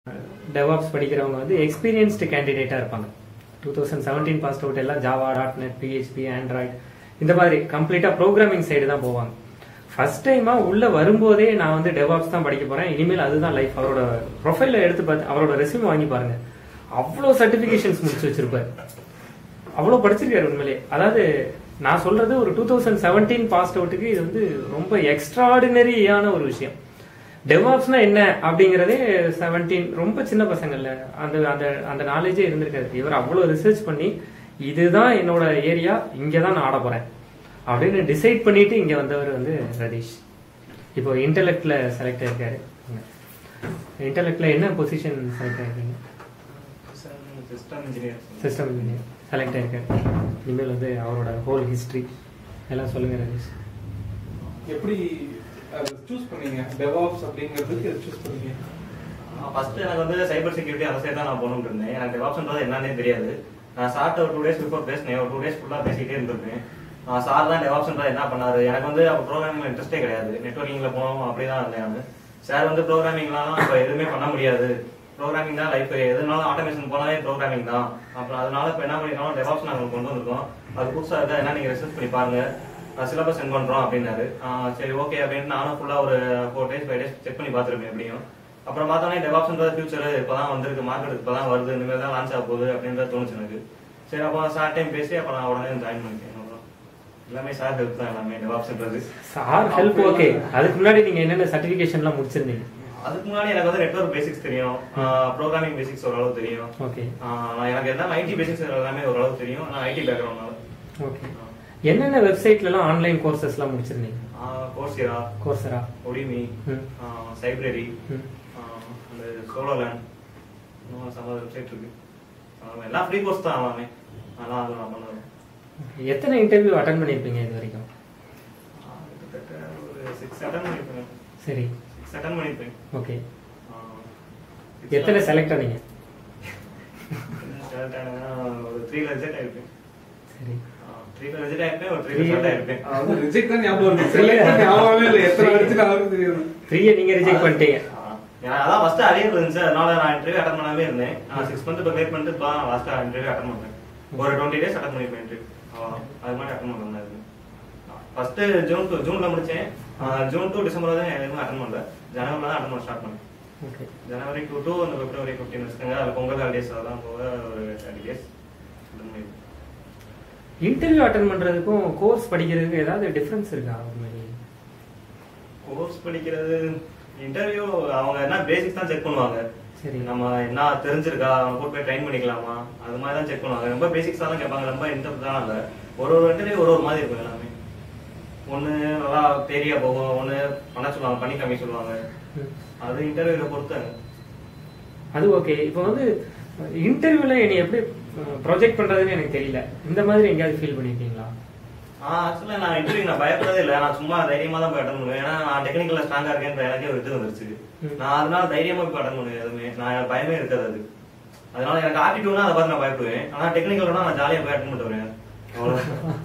DevOps படிக்கிறவங்க வந்து experienced கேண்டிடேட்டாக இருப்பாங்க two thousand seventeen pass out எல்லாம் Java dot net PHP android இந்த மாதிரி கம்ப்ளீட்டாக ப்ரோக்ராமிங் சைடு தான் போவாங்க ஃபர்ஸ்ட் டைமா உள்ள வரும்போதே நான் வந்து டெவாப்ஸ் தான் படிக்க போறேன் இனிமேல் அதுதான் லைஃப் அவரோட ப்ரொஃபைல எடுத்து பார்த்து அவரோட ரெஸ்யூம் வாங்கி பாருங்க அவ்வளோ சர்டிஃபிகேஷன்ஸ் முடிச்சு வச்சிருப்பாரு அவ்வளோ படிச்சிருக்காரு உண்மையிலே அதாவது நான் சொல்றது ஒரு டூ தௌசண்ட் செவன்டீன் பாஸ்ட் அவுட்டுக்கு இது வந்து ரொம்ப எக்ஸ்ட்ராடினரியான ஒரு விஷயம் டெவாப்ஸ்னா என்ன அப்படிங்கறதே செவன்டீன் ரொம்ப சின்ன பசங்கள்ல அந்த அந்த அந்த நாலேஜே இருந்திருக்காரு இவர் அவ்வளோ ரிசர்ச் பண்ணி இதுதான் என்னோட ஏரியா இங்கே தான் நான் ஆட போறேன் அப்படின்னு டிசைட் பண்ணிட்டு இங்க வந்தவர் வந்து ரதீஷ் இப்போ இன்டெலெக்ட்ல செலக்ட் ஆயிருக்காரு இன்டெலெக்ட்ல என்ன பொசிஷன் செலக்ட் ஆயிருக்கீங்க system engineer system engineer select ஆயிருக்காரு இனிமேல் வந்து அவரோட ஹோல் ஹிஸ்டரி எல்லாம் சொல்லுங்க ரதீஷ் எப்படி சூஸ் பண்ணீங்க டெவாப்ஸ் அப்படிங்கிறதுக்கு சூஸ் பண்ணீங்க ஃபர்ஸ்ட் எனக்கு வந்து சைபர் செக்யூரிட்டி அந்த சைடு தான் நான் போகணும்னு இருந்தேன் எனக்கு டெவாப்ஸ்ன்றது என்னன்னே தெரியாது நான் சார்ட்ட ஒரு டூ டேஸ் பிஃபோர் பேசினேன் ஒரு டூ டேஸ் ஃபுல்லா பேசிட்டே இருந்திருப்பேன் சார் தான் டெவாப்ஸ்ன்றது என்ன பண்ணாரு எனக்கு வந்து அப்போ ப்ரோக்ராமிங்ல இன்ட்ரெஸ்டே கிடையாது நெட்ஒர்க்கிங்ல போகணும் அப்படிதான் இருந்தேன் நான் சார் வந்து ப்ரோக்ராமிங்லாம் இப்போ எதுவுமே பண்ண முடியாது ப்ரோக்ராமிங் தான் லைஃப் எதுனாலும் ஆட்டோமேஷன் போனாலே ப்ரோக்ராமிங் தான் அப்புறம் அதனால இப்போ என்ன பண்ணிருக்கோம் டெவாப்ஸ் நாங்கள் கொண்டு வந்திருக்கோம் அது புதுசாக இருக்கா என்ன நீங்க ரிசர்ச் பண்ணி பாருங்க சிலபஸ் சென்ட் பண்றோம் அப்படின்னாரு ஆஹ் சரி ஓகே அப்படின்னு நானும் ஃபுல்லா ஒரு four days five days check பண்ணி பார்த்துருப்பேன் எப்படியும் அப்புறம் பார்த்தோன்னே டெவாப்ஸ்ன்றது ஃபியூச்சர் இப்பதான் வந்திருக்கு மார்க்கெட் இப்பதான் வருது இனிமேல் தான் லான்ச் ஆக போகுது அப்படின்றது தோணுச்சு எனக்கு சரி அப்போ சார் டைம் பேசி அப்போ நான் உடனே ஜாயின் பண்ணிட்டேன் அவ்வளவுதான். எல்லாமே சார் ஹெல்ப் தான் எல்லாமே டெவாப்ஸ்ன்றது சார் ஹெல்ப் ஓகே அதுக்கு முன்னாடி நீங்க என்னென்ன சர்டிபிகேஷன்லாம் முடிச்சிருந்தீங்க அதுக்கு முன்னாடி எனக்கு வந்து நெட்வொர்க் பேசிக்ஸ் தெரியும் ப்ரோக்ராமிங் பேசிக்ஸ் ஓரளவு தெரியும் ஓகே ஆஹ் நான் எனக்கு எல்லாம் ஐடி பேசிக்ஸ் எல்லாமே ஓரளவு தெரியும் நான் ஐடி பேக்ரவுண்ட்னால ஓகே என்னென்ன வெப்சைட்லலாம் ஆன்லைன் கோர்சஸ்லாம் முடிச்சிருந்தீங்க கோர்சியரா கோர்சரா ஒடிமி ம். சைப்ரரி ம். அந்த சோலோலேண்ட் இன்னும் சம வெப்சைட் இருக்கு ஆஹ் எல்லாம் ஃப்ரீ கோர்ஸ் தான் எல்லாமே அதெல்லாம் அது நான் பண்ணுவேன் Okay. எத்தனை இன்டர்வியூ அட்டன் பண்ணியிருப்பீங்க இது வரைக்கும் ஆஹ் கிட்டத்தட்ட ஒரு சிக்ஸ் அட்டன் பண்ணிருப்பேன் சரி சிக்ஸ் அட்டன் பண்ணிருப்பேன் ஓகே ஆஹ் எத்தனை செலக்ட் ஆனீங்க select ஆனேன்னா ஒரு த்ரீல ரிஜெக்ட் ஆயிருப்பேன் சரி த்ரீல ரிஜெக்ட் ஆயிருப்பேன் ஒரு த்ரீல செலக்ட் ஆயிருப்பேன் அதாவது ரிஜெக்ட் தான் ஞாபகம் இருக்கு செலக்ட் தான் ஞாபகமே இல்லை எத்தனை அடிச்சு நான் தெரியும் த்ரீயை நீங்க ரிஜெக்ட் பண்ணிட்டீங்க ஆஹ் ஏன்னா அதான் ஃபர்ஸ்ட் அரியர் இருந்துச்சு அதனால நான் இன்டர்வியூ அட்டன் பண்ணாமே இருந்தேன் நான் சிக்ஸ் மந்த் இப்போ கிளியர் பண்ணிட்டு இப்போ லாஸ்ட்டாக இன்டர்வியூ அட்டன் பண்ணேன் ஒரு டுவெண்ட்டி டேஸ் அட்டன் பண்ணிருப்பேன் இன்டர்வியூ அது மாதிரி அட்டன் பண்ணேன் ஃபர்ஸ்ட் ஜூன் டூ ஜூன்ல முடிச்சேன் ஆஹ் ஜூன் டூ டிசம்பர் தான் எதுவும் அட்டன் பண்ணல ஜனவரில தான் அட்டன் பண்ண ஸ்டார்ட் பண்ணேன் ஓகே ஜனவரி டூ டூ அந்த பிப்ரவரி ஃபிஃப்டீன் வச்சுக்கோங்க அதில் பொங்கல் ஹாலிடேஸ் அதெல்லாம் போக ஒரு தேர்ட்டி டேஸ் இன்டர்வியூ அட்டன் பண்றதுக்கும் கோர்ஸ் படிக்கிறதுக்கும் ஏதாவது டிஃபரன்ஸ் இருக்கா உண்மையிலேயே கோர்ஸ் படிக்கிறது இன்டர்வியூ அவங்க என்ன பேசிக்ஸ் தான் செக் பண்ணுவாங்க சரி நம்ம என்ன தெரிஞ்சிருக்கா அவங்க கூட்டு போய் ட்ரைன் பண்ணிக்கலாமா அது மாதிரி தான் செக் பண்ணுவாங்க ரொம்ப பேசிக்ஸா தான் கேட்பாங்க ரொம்ப இன்டர்வியூ தான் இல்ல ஒரு ஒரு இன்டர்வியூ ஒரு ஒரு மாதிரி இருக்கும் எல்லாமே ஒண்ணு நல்லா தேரியா போகும் ஒண்ணு பண்ண சொல்லுவாங்க பண்ணி காமி சொல்லுவாங்க ம். அது இன்டர்வியூல பொறுத்து அது ஓகே இப்போ வந்து இன்டர்வியூல என்னை எப்படி ப்ரொஜெக்ட் பண்றதுன்னு எனக்கு தெரியல இந்த மாதிரி எங்கேயாவது ஃபீல் பண்ணிருக்கீங்களா ஆக்சுவலா நான் இன்டர்வியூ நான் பயப்படவே இல்லை நான் சும்மா தைரியமா தான் போய் அட்டன் பண்ணுவேன் ஏன்னா நான் டெக்னிக்கல்ல ஸ்ட்ராங்கா இருக்கேன்ற எனக்கே ஒரு இது வந்துருச்சு ம். நான் அதனால தைரியமா போய் அட்டன் பண்ணுவேன் எதுவுமே நான் எனக்கு பயமே இருக்காது அது அதனால எனக்கு ஆட்டிடியூட்னா அதை பார்த்து நான் பயப்படுவேன் ஆனா டெக்னிக்கல்னா நான் ஜாலியா போய் அட்டன் பண்ணிட்டு வருவேன் அவ்வளவுதான்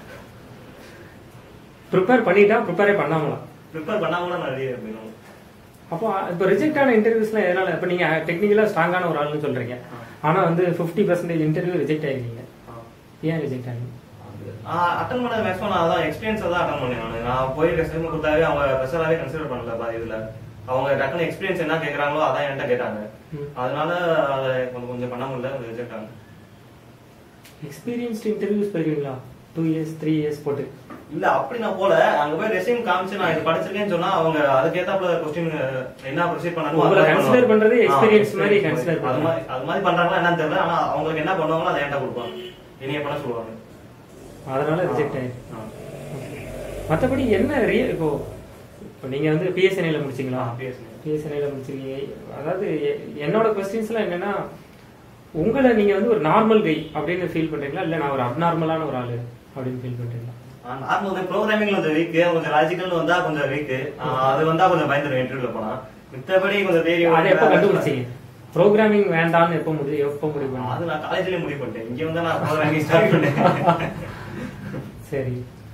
ப்ரிப்பேர் பண்ணிட்டா ப்ரிப்பேரே பண்ணாமலாம் ப்ரிப்பேர் பண்ணாம கூட நான் ரெடியா இருப்பேன் அப்போ இப்போ ரிஜெக்ட் ஆன இன்டர்வியூஸ்லாம் எதனால இப்போ நீங்க டெக்னிக்கலா ஸ்ட்ராங்கான ஒரு ஆளுன்னு சொல்றீங்க ஆ. ஆனா வந்து ஃபிஃப்டி பர்சன்டேஜ் இன்டர்வியூ ரிஜெக்ட் ஆயிருக்கீங்க ஏன் ரிஜெக்ட் ஆனீங்க அட்டன் பண்ண மேக்ஸிமம் நான் அதான் எக்ஸ்பீரியன்ஸ் தான் அட்டன் பண்ணேன் நான் நான் போய் ரெஸ்யூம் கொடுத்தாவே அவங்க ஸ்பெஷலாவே கன்சிடர் பண்ணல பாதி இதுல அவங்க டக்குனு எக்ஸ்பீரியன்ஸ் என்ன கேக்குறாங்களோ அதான் என்கிட்ட கேட்டாங்க ம். அதனால அதை கொஞ்சம் கொஞ்சம் பண்ண முடியல ரிஜெக்ட் ஆகும் எக்ஸ்பீரியன்ஸ்டு இன்டர்வியூஸ் போயிருக்கீங்களா டூ இயர்ஸ் த்ரீ இயர்ஸ் போட்டு இல்ல அப்படி நான் போல அங்க போய் ரெஸ்யூம் காமிச்சு நான் இது படிச்சிருக்கேன்னு சொன்னா அவங்க அதுக்கேத்தாப்புல கொஸ்டின் என்ன ப்ரொசீட் பண்ணணும் உங்களை consider பண்றது experience மாதிரி consider அது பண்ணுவாங்க. மாதிரி அது மாதிரி பண்றாங்களா என்னன்னு தெரியல ஆனா அவங்களுக்கு என்ன பண்ணுவாங்களோ அதை என்கிட்ட கொடுப்பாங்க இனிய பண்ண சொல்லுவாங்க அதனால ரிஜெக்ட் ஆயிருக்கு ஆ. மற்றபடி என்ன ரியல் இப்போ இப்போ நீங்க வந்து பிஎஸ்என்ஐல முடிச்சீங்களா ஆ, PSNL. பிஎஸ்என்ஐல முடிச்சிருக்கீங்க அதாவது எ- என்னோட கொஸ்டின்ஸ்லாம் என்னன்னா உங்களை நீங்க வந்து ஒரு நார்மல் கை அப்படின்னு ஃபீல் பண்றீங்களா இல்ல நான் ஒரு அப்நார்மலான ஒரு ஆளு அப்படின்னு ஃபீல் பண்றீங்களா நார்மல் வந்து ப்ரோக்ராமிங்ல கொஞ்சம் வீக் கொஞ்சம் லாஜிக்கல் வந்தா கொஞ்சம் வீக் அது வந்தா கொஞ்சம் பயந்துடும் இன்டர்வியூல போனா மித்தபடி கொஞ்சம் தேரி அதை எப்போ கண்டுபிடிச்சீங்க ப்ரோக்ராமிங் வேண்டாம்னு எப்போ முடிவு எப்போ முடிவு பண்ணீங்க அது நான் காலேஜ்லயே முடிவு பண்ணிட்டேன் இங்க வந்து நான் ப்ரோக்ராமிங் ஸ்டார்ட் பண்ணேன் சரி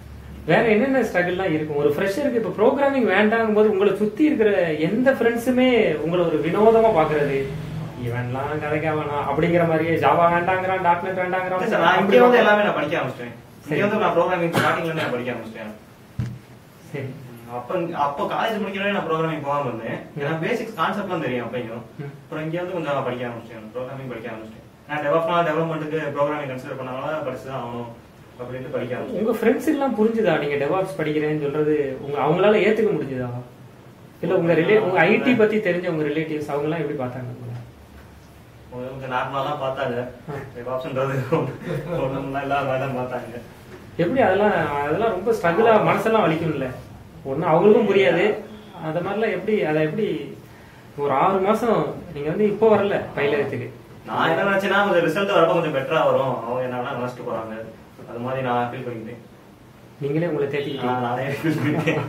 வேற என்னென்ன ஸ்ட்ரகிள்லாம் இருக்கும் ஒரு ஃப்ரெஷருக்கு இப்ப ப்ரோக்ராமிங் வேண்டாங்கும் போது உங்களை சுத்தி இருக்கிற எந்த ஃப்ரெண்ட்ஸுமே உங்களை ஒரு வினோதமா பாக்குறது இவன்லாம் கதைக்க வேணாம் அப்படிங்கிற மாதிரியே ஜாவா வேண்டாங்கிறான் டாட் நெட் வேண்டாங்கிறான் சார் நான் இங்கே வந்து எல்லாமே நான் படிக்க ஆரம்பிச்சிட்டேன் சரி. இங்கே வந்து நான் ப்ரோக்ராமிங் ஸ்டார்டிங்ல இருந்து நான் படிக்க ஆரம்பிச்சிட்டேன் சரி அப்ப அப்போ காலேஜ் முடிக்கிறவரை நான் ப்ரோக்ராமிங் போகாம இருந்தேன் ஏன்னா பேசிக்ஸ் கான்செப்ட்லாம் தெரியும் அப்பையும் ம். அப்புறம் இங்க வந்து கொஞ்சம் படிக்க ஆரம்பிச்சேன் ப்ரோக்ராமிங் படிக்க ஆரம்பிச்சிட்டேன் நான் டெவலப்மெண்ட் டெவலப்மெண்ட்டுக்கு ப்ரோக்ராமிங் கன்சிடர் பண்ணால படிச்சு தான் ஆகணும் அப்படின்ட்டு படிக்க ஆரம்பிச்சேன் உங்க ஃப்ரெண்ட்ஸ் எல்லாம் புரிஞ்சுதா நீங்க டெவாப்ஸ் படிக்கிறேன்னு சொல்றது உங்க அவங்களால ஏத்துக்க முடிஞ்சுதா இல்ல உங்க ரிலே உங்க ஐடி பத்தி தெரிஞ்ச உங்க ரிலேட்டிவ்ஸ் அவங்க எல்லாம் எப்படி பார்த்தாங்க உங்களை? கொஞ்சம் நார்மலா தான் பார்த்தாங்க ஆ. டெவாப்ஸ்ன்றது ஒண்ணுலாம் இல்லாத மாதிரி தான் பார்த்தாங்க எப்படி அதெல்லாம் அதெல்லாம் ரொம்ப ஸ்ட்ரகிளா மனசெல்லாம் வலிக்கும்ல ஒண்ணு அவங்களுக்கும் புரியாது அந்த மாதிரிலாம் எப்படி அதை எப்படி ஒரு ஆறு மாசம் நீங்க வந்து இப்போ வரல பயிலகத்துக்கு நான் என்ன நினைச்சேன்னா கொஞ்சம் ரிசல்ட் வரப்ப கொஞ்சம் பெட்டரா வரும் அவங்க என்ன நினைச்சிட்டு போறாங்க அது மாதிரி நான் ஃபீல் பண்ணிக்கிட்டேன் நீங்களே உங்களை தேத்திக்கிட்டீங்க நான் நானே ஃபீல் பண்ணிட்டேன்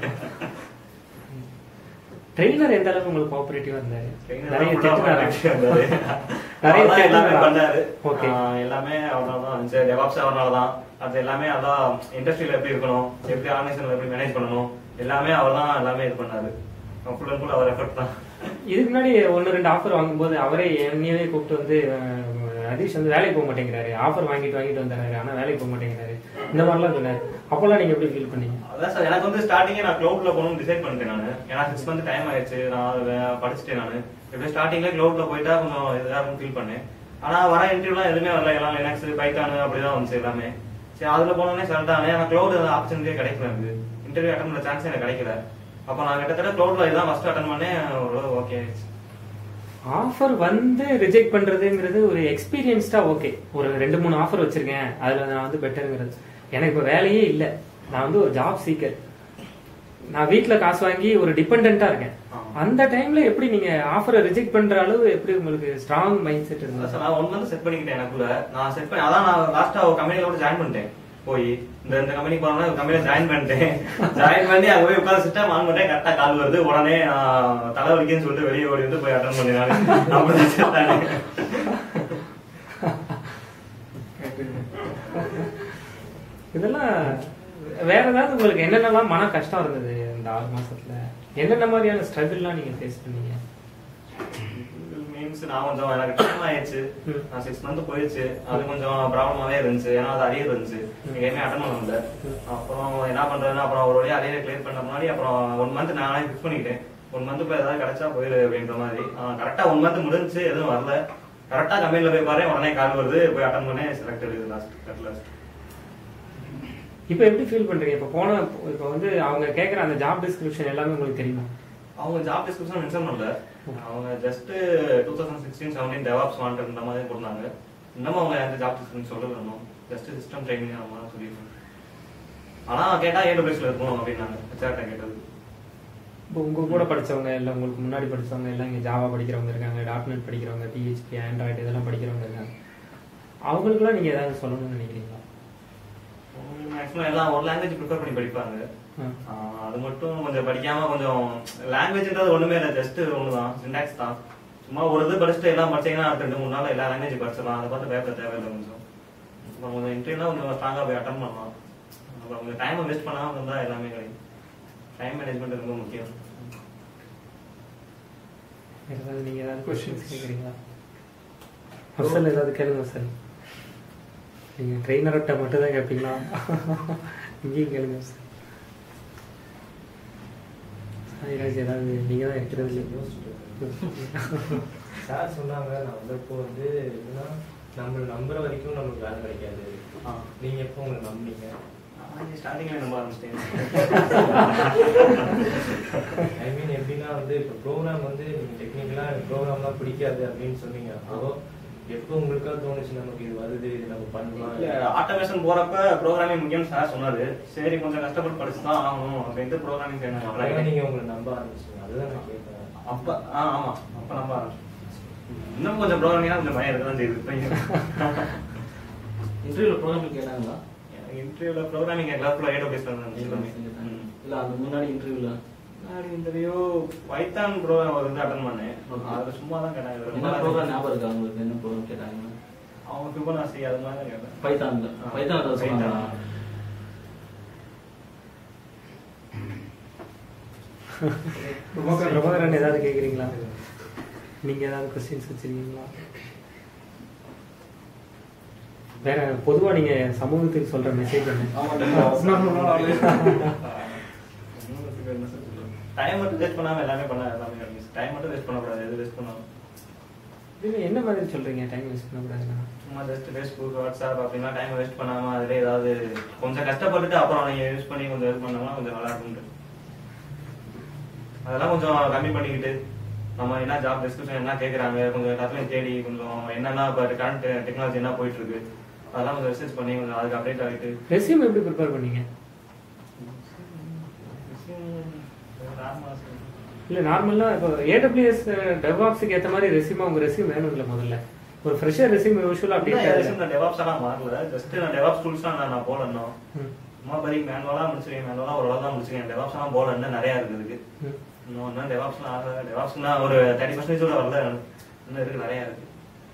ட்ரெயினர் எந்த அளவுக்கு உங்களுக்கு கோஆபரேட்டிவா இருந்தாரு நிறைய நிறைய திட்டுனாரா? எல்லாமே நிறைய பண்ணாரு ஓகே ஆஹ் எல்லாமே அவனாலதான் இருந்துச்சு டெவாப்ஸ் அவனாலதான் அது எல்லாமே அதான் இண்டஸ்ட்ரியில எப்படி இருக்கணும் எப்படி ஆர்கனைசேஷன்ல எப்படி மேனேஜ் பண்ணணும் எல்லாமே அவர் தான் எல்லாமே இது பண்ணாரு ஃபுல் அண்ட் ஃபுல் அவர் எஃபர்ட் தான் இதுக்கு முன்னாடி ஒன்னு ரெண்டு ஆஃபர் வாங்கும்போது அவரே என்னையவே கூப்பிட்டு வந்து அஹ், ஹதீஷ் வந்து வேலைக்கு போக மாட்டேங்கிறாரு ஆஃபர் வாங்கிட்டு வாங்கிட்டு வந்தாரு ஆனா வேலைக்கு போக மாட்டேங்கிறாரு இந்த மாதிரிலாம் சொன்னாரு அப்போல்லாம் நீங்க எப்படி ஃபீல் பண்ணீங்க அதான் சார் எனக்கு வந்து ஸ்டார்டிங்கே நான் க்ளவுட்ல போகணும்னு டிசைட் பண்ணிட்டேன் நான் ஏன்னா சிக்ஸ் மந்த் டைம் ஆயிடுச்சு நான் அது வே- படிச்சுட்டேன் நான் எப்படி ஸ்டார்டிங்ல க்ளவுட்ல போயிட்டா கொஞ்சம் இதாக ஃபீல் பண்ணேன் ஆனா வர இன்டர்வியூலாம் எதுவுமே வரல எல்லாம் லினக்ஸ் பைத்தான் அப்படிதான் வந்துச்சு எல்லாமே சரி அதுல போனோடனே செலக்ட் ஆனேன் ஆனா க்ளவுட் ஆப்பர்ச்சுனிட்டியே கிடைக்கல எனக்கு இன்டர்வியூ அட்டன் பண்ண சான்ஸ் எனக்கு கிடைக்கல அப்போ நான் கிட்டத்தட்ட க்ளவுட்ல இதான் ஃபர்ஸ்ட் அட்டன் பண்ணேன் ஓரளவு ஓகே ஆஃபர் வந்து ரிஜெக்ட் பண்றதுங்கிறது ஒரு எக்ஸ்பீரியன்ஸ்டா ஓகே ஒரு ரெண்டு மூணு ஆஃபர் வச்சிருக்கேன் அதுல நான் வந்து பெட்டருங்கிறது எனக்கு இப்ப வேலையே இல்ல நான் வந்து ஒரு ஜாப் சீக்கர் நான் வீட்ல காசு வாங்கி ஒரு டிபெண்டா இருக்கேன் ஆமா. அந்த டைம்ல எப்படி நீங்க ஆஃபரை ரிஜெக்ட் பண்ற அளவு எப்படி உங்களுக்கு ஸ்ட்ராங் மைண்ட் செட் அதான் இருந்தா சார், நான் ஒன் மந்த் செட் பண்ணிக்கிட்டேன் எனக்குள்ள நான் செட் பண்ணி அதான் நான் லாஸ்டா ஒரு கம்பெனில கூட ஜாயின் பண்ணிட்டேன் போய் இந்த இந்த கம்பெனிக்கு போனா கம்பெனில ஜாயின் பண்ணிட்டேன் ஜாயின் பண்ணி அங்க போய் உட்கார்ந்து சிஸ்டம் ஆன் பண்ணேன் கரெக்டா கால் வருது உடனே நான் தலைவலிக்குன்னு சொல்லிட்டு வெளியே ஓடி வந்து போய் அட்டன் பண்ணேன் நானு. அப்படிதான் set ஆனேன். இதெல்லாம் வேற ஏதாவது உங்களுக்கு என்னென்னலாம் மன கஷ்டம் இருந்தது இந்த ஆறு மாசத்துல என்னென்ன மாதிரியான ஸ்ட்ரகிள்லாம் நீங்க ஃபேஸ் பண்ணீங்க மீன்ஸ் நான் கொஞ்சம் எனக்கு டைம் ஆயிடுச்சு ம். நான் சிக்ஸ் மந்த் போயிடுச்சு அது கொஞ்சம் ப்ராப்ளமாவே இருந்துச்சு ஏன்னா அது அரியர் இருந்துச்சு எங்கேயுமே அட்டன் பண்ண முடியல ம். அப்புறம் என்ன பண்றதுன்னா அப்புறம் ஒரு வழியா அரியர் கிளியர் பண்ண முன்னாடி அப்புறம் ஒன் மந்த் நானே ஃபிக்ஸ் பண்ணிக்கிட்டேன் ஒன் மந்த் இப்போ ஏதாவது கிடைச்சா போயிரு அப்படின்ற மாதிரி கரெக்டா ஒன் மந்த் முடிஞ்சுச்சு எதுவும் வரல கரெக்டா கம்பெனில போய் பாரு உடனே கால் வருது போய் அட்டன் பண்ணேன் செலக்டட் இது லாஸ்ட் கட் லாஸ்ட் இப்போ எப்படி ஃபீல் பண்றீங்க இப்போ போன இப்போ வந்து அவங்க கேட்குற அந்த ஜாப் டிஸ்கிரிப்ஷன் எல்லாமே உங்களுக்கு தெரியுமா அவங்க ஜாப் டிஸ்கிரிப்ஷன் மென்ஷன் பண்ணல அவங்க just two thousand sixteen seventeen devops wanted மாதிரி போட்டாங்க இன்னமும் அவங்க எந்த ஜாப் டிஸ்கிரிப்ஷன் சொல்ல வேணும் ஜஸ்ட் சிஸ்டம் ட்ரைனிங் அந்த மாதிரி சொல்லியிருக்காங்க ஆனா கேட்டா ஏடபிள்யூஸ்ல இருக்கும் அப்படின்னாங்க ஹெச்ஆர்ட்ட கேட்டது இப்போ உங்க கூட படிச்சவங்க இல்லை உங்களுக்கு முன்னாடி படிச்சவங்க எல்லாம் இங்கே ஜாவா படிக்கிறவங்க இருக்காங்க டாட் நெட் படிக்கிறவங்க பிஹெச்பி ஆண்ட்ராய்டு இதெல்லாம் படிக்கிறவங்க இருக்காங்க அவங்களுக்குலாம் நீங்க ஏதாவது சொல்லணும்னு நினைக்கிறீங்களா மேக்ஸிமம் எல்லாம் ஒரு லாங்குவேஜ் ப்ரிஃபர் பண்ணி படிப்பாங்க ஆ. ஆஹ் அது மட்டும் கொஞ்சம் படிக்காம கொஞ்சம் லாங்குவேஜ்ன்றது ஒண்ணுமே இல்லை ஜஸ்ட் ஒண்ணுதான் சிண்டாக்ஸ் தான் சும்மா ஒரு இது படிச்சுட்டு எல்லாம் படிச்சீங்கன்னா அடுத்த ரெண்டு மூணு நாள் எல்லா லாங்குவேஜ் படிச்சிடலாம் அதை பார்த்து பேப்பர் தேவையில்லை கொஞ்சம் அப்புறம் கொஞ்சம் இன்டர்வியூலாம் கொஞ்சம் ஸ்ட்ராங்கா போய் அட்டன் பண்ணலாம் அப்புறம் கொஞ்சம் டைமை வேஸ்ட் பண்ணாம இருந்தா எல்லாமே கிடைக்கும் டைம் மேனேஜ்மெண்ட் ரொம்ப முக்கியம் வேற ஏதாவது நீங்க ஏதாவது கொஸ்டின்ஸ் கேட்குறீங்களா அப்சல் ஏதாவது கேளுங்க சார் நீங்க ட்ரெயினர்கிட்ட மட்டும் தான் கேட்பீங்களா இங்கேயும் கேளுங்க சார் சாய்ராஜ் ஏதாவது நீங்க தான் இருக்கிறது இல்லையா? சார் சொன்னாங்க நான் வந்தப்போ வந்து என்னன்னா நம்மள நம்புற வரைக்கும் நமக்கு வேலை கிடைக்காது ஆ. நீங்க எப்போ உங்களை நம்புனீங்க ஸ்டார்டிங்ல நம்ப ஆரம்பிச்சிட்டேன் ஐ மீன் எப்படின்னா வந்து இப்போ ப்ரோக்ராம் வந்து நீங்க டெக்னிக்கலா ப்ரோக்ராம்லாம் பிடிக்காது அப்படின்னு சொன்னீங்க அப்போ எப்போ உங்களுக்கா தோணுச்சு நமக்கு இது வருது இது நம்ம பண்ணலாம் ஆட்டோமேஷன் போறப்ப ப்ரோக்ராமிங் முக்கியம் சார் சொன்னாரு சரி கொஞ்சம் கஷ்டப்பட்டு படிச்சு தான் ஆகணும் அப்படின்ட்டு ப்ரோக்ராமிங் அப்பதான் செய்யணும் நீங்க உங்களை நம்ப ஆரம்பிச்சீங்க அதுதான் நான் கேட்கறேன் அப்ப ஆ ஆமா அப்ப நம்ப ஆரம்பிச்சேன் இன்னும் கொஞ்சம் ப்ரோக்ராமிங் கொஞ்சம் பயம் இருக்க தான் செய்யுது இன்டர்வியூல ப்ரோக்ராமிங் கேட்டாங்களா இன்டர்வியூல ப்ரோக்ராமிங் கிளாஸ்ல ஏடோ பேஸ் பண்ணேன் இல்ல அது முன்னாடி இன்டர்வியூல இன்டர்வியூ பைத்தான் ப்ரோக்ராம் வந்து அட்டன் பண்ணேன் Okay. அதுல சும்மா தான் கேட்டாங்க என்ன ப்ரோக்ராம் ஞாபகம் இருக்கா உங்களுக்கு என்ன ப்ரோக்ராம் கேட்டாங்க அவங்க ஃபிபனாசி அது மாதிரி தான் கேட்டேன் பைத்தான்ல ஆ. பைத்தான் ஏதாவது சொன்னாங்களா பிரபாகரன். பிரபாகரன் ஏதாவது கேக்குறீங்களா நீங்க ஏதாவது கொஸ்டின்ஸ் வச்சிருக்கீங்களா வேற பொதுவா நீங்க சமூகத்துக்கு சொல்ற மெசேஜ் என்ன ஆமா அஸ்லாம் நாளே டைம் மட்டும் வேஸ்ட் பண்ணாம எல்லாமே பண்ண எல்லாமே கிடைக்கும் டைம் மட்டும் வேஸ்ட் பண்ணக்கூடாது எது வேஸ்ட் பண்ணாலும் நீங்க என்ன மாதிரி சொல்றீங்க டைம் வேஸ்ட் பண்ணக்கூடாதுன்னா சும்மா ஜஸ்ட் ஃபேஸ்புக் வாட்ஸ்அப் அப்படின்னா டைம் வேஸ்ட் பண்ணாம அதுல ஏதாவது கொஞ்சம் கஷ்டப்பட்டுட்டு அப்புறம் நீங்க யூஸ் பண்ணி கொஞ்சம் இது பண்ணோம்னா கொஞ்சம் நல்லா இருக்கும் அதெல்லாம் கொஞ்சம் கம்மி பண்ணிக்கிட்டு நம்ம என்ன ஜாப் டிஸ்கிரிப்ஷன் என்ன கேக்குறாங்க கொஞ்சம் எல்லாத்தையும் தேடி கொஞ்சம் என்னென்ன இப்போ கரண்ட் டெக்னாலஜி என்ன போயிட்டு இருக்கு அதெல்லாம் கொஞ்சம் ரிசர்ச் பண்ணி கொஞ்சம் அதுக்கு அப்டேட் ஆகிட்டு ரெசியூம் எப்படி ப்ரிப்பேர் பண்ணீங்க இல்ல நார்மலா இப்போ ஏடபிள்யூஎஸ் டெவாப்ஸுக்கு ஏத்த மாதிரி ரெசியூம் உங்க ரெசியூம் வேணும்ல முதல்ல ஒரு ஃப்ரெஷர் ரெசியூம் யூஸ்வலா அப்படி இருக்காது. நான் டெவாப்ஸ் எல்லாம் மாறல ஜஸ்ட் நான் டெவாப்ஸ் டூல்ஸ் தான் நான் போல இன்னும் ம். சும்மா பரி மேனுவலா முடிச்சிருக்கேன் மேனுவலா ஒரு தான் முடிச்சிருக்கேன் டெவாப்ஸ் எல்லாம் போல இன்னும் நிறைய இருக்கு இதுக்கு ம். இன்னும் இன்னும் டெவாப்ஸ்லாம் ஆகல டெவாப்ஸ்னா ஒரு தேர்ட்டி பர்சன்டேஜ் கூட வரல இன்னும் இருக்கு நிறைய இருக்கு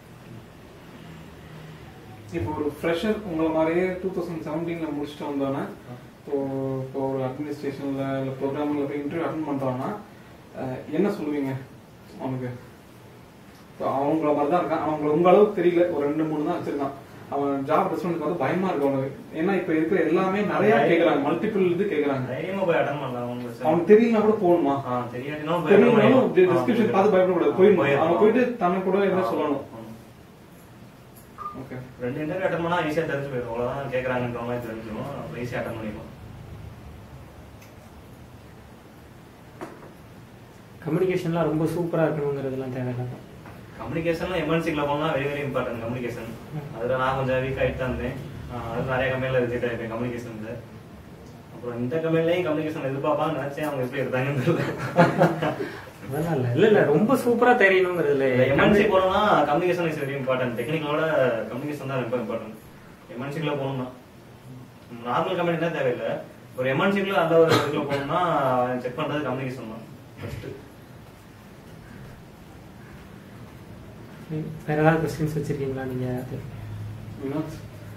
இப்போ ஒரு ஃப்ரெஷர் உங்களை மாதிரியே டூ தௌசண்ட் செவன்டீன்ல முடிச்சுட்டு வந்தோன்னே இப்போ இப்போ ஒரு அட்மினிஸ்ட்ரேஷன்ல இல்லை ப்ரோக்ராமில் போய் இன்டர்வியூ அட்டன் பண்றான்னா அஹ், என்ன சொல்லுவீங்க அவனுக்கு இப்போ அவங்கள மாதிரி தான் இருக்கான் அவங்கள உங்க அளவுக்கு தெரியல ஒரு ரெண்டு மூணு தான் வச்சிருக்கான் அவன் ஜாப் ரெஸ்பான்ஸ்க்கு வந்து பயமா இருக்கு அவனுக்கு ஏன்னா இப்போ இருக்கிற எல்லாமே நிறைய கேக்குறாங்க மல்டிபிள் இது கேக்குறாங்க தைரியமா போய் அட்டன் பண்ணலாம் உங்களுக்கு அவனுக்கு தெரியலனா கூட போகணுமா ஆ தெரியாதுன்னா போய் attend தெரியலனாலும் பண்ணிடலாம். டிஸ்கிரிப்ஷன் ஆ, பார்த்து பயப்படக்கூடாது போயிடணும் போயிடணும். அவன் போயிட்டு தன்னை கூட என்ன ஆ, சொல்லணும் ஆ. ஓகே ரெண்டு இன்டர்வியூ அட்டன் பண்ணா ஈஸியா தெரிஞ்சு போயிடும் அவ்வளவுதான் கேக்குறாங்கன்ற மாதிரி தெரிஞ்சிடும் அப்புறம் ஈஸியா அட்டன் பண்ணிடலாம் கம்யூனிகேஷன்லாம் ரொம்ப சூப்பரா இருக்கணுங்கிறதுலாம் தேவையில்லை கம்யூனிகேஷன் எமர்ஜென்சிக்குள்ள போனா வெரி வெரி இம்பார்ட்டன்ட் கம்யூனிகேஷன் அதுல நான் கொஞ்சம் வீக் ஆயிட்டு தான் இருந்தேன் ஆ, அது நிறைய கம்பெனில ரிஜெக்ட் ஆயிருப்பேன் கம்யூனிகேஷன்ல அப்புறம் இந்த கம்பெனிலையும் கம்யூனிகேஷன் எதிர்பார்ப்பான்னு நினைச்சேன் அவங்க எப்படி எடுத்தாங்கன்னு தெரியல அதெல்லாம் இல்ல இல்ல இல்ல ரொம்ப சூப்பரா தெரியணுங்கிறதுல எம்என்சி போனோம்னா கம்யூனிகேஷன் இஸ் வெரி இம்பார்ட்டன்ட் டெக்னிக்கலோட கம்யூனிகேஷன் தான் ரொம்ப இம்பார்ட்டன்ட் எம்என்சிக்குள்ள போகணும்னா நார்மல் கம்பெனி தான் தேவையில்லை ஒரு எம்என்சிக்குள்ள அந்த ஒரு இதுக்குள்ள போகணும்னா செக் பண்றது கம்யூனிகேஷன் தான் ஃபர்ஸ்ட் வேற ஏதாவது கொஸ்டின்ஸ் வச்சிருக்கீங்களா நீங்க வினோத்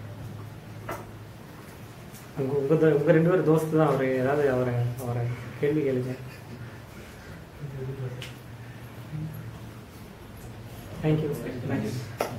உங்க உங்க தோ- உங்க ரெண்டு பேரும் தோஸ்து தான் அவரு ஏதாவது அவரை அவரை கேள்வி கேளுங்க தேங்க்யூ Thanks.